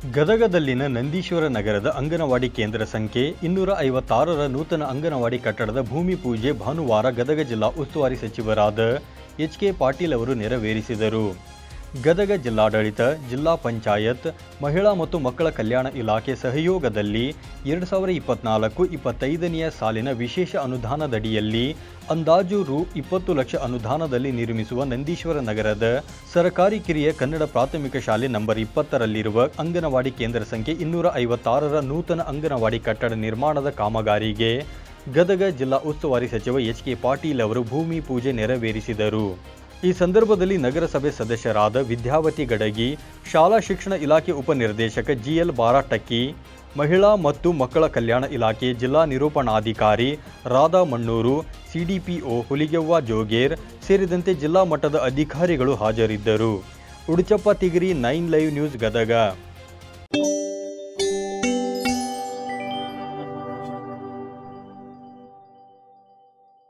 ಗದಗದಲ್ಲಿನ ನಂದೀಶ್ವರ ನಗರದ ಅಂಗನವಾಡಿ ಕೇಂದ್ರ ಸಂಖ್ಯೆ ಇನ್ನೂರ ಐವತ್ತಾರರ ನೂತನ ಅಂಗನವಾಡಿ ಕಟ್ಟಡದ ಭೂಮಿ ಪೂಜೆ ಭಾನುವಾರ ಗದಗ ಜಿಲ್ಲಾ ಉಸ್ತುವಾರಿ ಸಚಿವರಾದ ಎಚ್ ಕೆ ಪಾಟೀಲ್ ಅವರು ನೆರವೇರಿಸಿದರು ಗದಗ ಜಿಲ್ಲಾಡಳಿತ ಜಿಲ್ಲಾ ಪಂಚಾಯತ್ ಮಹಿಳಾ ಮತ್ತು ಮಕ್ಕಳ ಕಲ್ಯಾಣ ಇಲಾಖೆ ಸಹಯೋಗದಲ್ಲಿ ಎರಡು ಸಾವಿರ ಇಪ್ಪತ್ನಾಲ್ಕು ಇಪ್ಪತ್ತೈದನೆಯ ಸಾಲಿನ ವಿಶೇಷ ಅನುದಾನದಡಿಯಲ್ಲಿ ಅಂದಾಜು ರು ಇಪ್ಪತ್ತು ಲಕ್ಷ ಅನುದಾನದಲ್ಲಿ ನಿರ್ಮಿಸುವ ನಂದೀಶ್ವರ ನಗರದ ಸರಕಾರಿ ಕಿರಿಯ ಕನ್ನಡ ಪ್ರಾಥಮಿಕ ಶಾಲೆ ನಂಬರ್ ಇಪ್ಪತ್ತರಲ್ಲಿರುವ ಅಂಗನವಾಡಿ ಕೇಂದ್ರ ಸಂಖ್ಯೆ ಇನ್ನೂರ ಐವತ್ತಾರರ ನೂತನ ಅಂಗನವಾಡಿ ಕಟ್ಟಡ ನಿರ್ಮಾಣದ ಕಾಮಗಾರಿಗೆ ಗದಗ ಜಿಲ್ಲಾ ಉಸ್ತುವಾರಿ ಸಚಿವ ಎಚ್ ಕೆ ಪಾಟೀಲ್ ಅವರು ಭೂಮಿ ಪೂಜೆ ನೆರವೇರಿಸಿದರು ಈ ಸಂದರ್ಭದಲ್ಲಿ ನಗರಸಭೆ ಸದಸ್ಯರಾದ ವಿದ್ಯಾವತಿ ಗಡಗಿ ಶಾಲಾ ಶಿಕ್ಷಣ ಇಲಾಖೆ ಉಪನಿರ್ದೇಶಕ ಜಿಎಲ್ ಬಾರಾಟಕ್ಕಿ ಮಹಿಳಾ ಮತ್ತು ಮಕ್ಕಳ ಕಲ್ಯಾಣ ಇಲಾಖೆ ಜಿಲ್ಲಾ ನಿರೂಪಣಾಧಿಕಾರಿ ರಾಧಾ ಮಣ್ಣೂರು ಸಿಡಿಪಿಒ ಹುಲಿಗೆವ್ವ ಜೋಗೇರ್ ಸೇರಿದಂತೆ ಜಿಲ್ಲಾ ಮಟ್ಟದ ಅಧಿಕಾರಿಗಳು ಹಾಜರಿದ್ದರು Uduchappa Tigari nine live news Gadag